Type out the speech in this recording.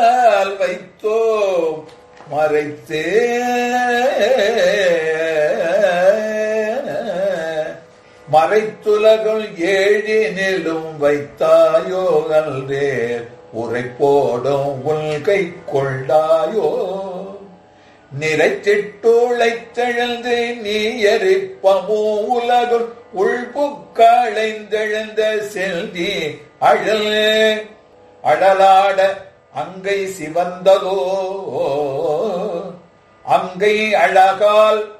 வைத்தோ மறைத்தே மறைத்துலகம் ஏழினிலும் வைத்தாயோகல்ரே உரைப்போடும் உள்கை கொண்டாயோ நிறைத்திட்டுழைத்தெழுந்து நீ எரிப்பமோ உலகுள் உள்புக்காளைந்தெழுந்த செல்தி அழல் அழலாட அங்கை சிவந்ததோ அங்கை அழகால்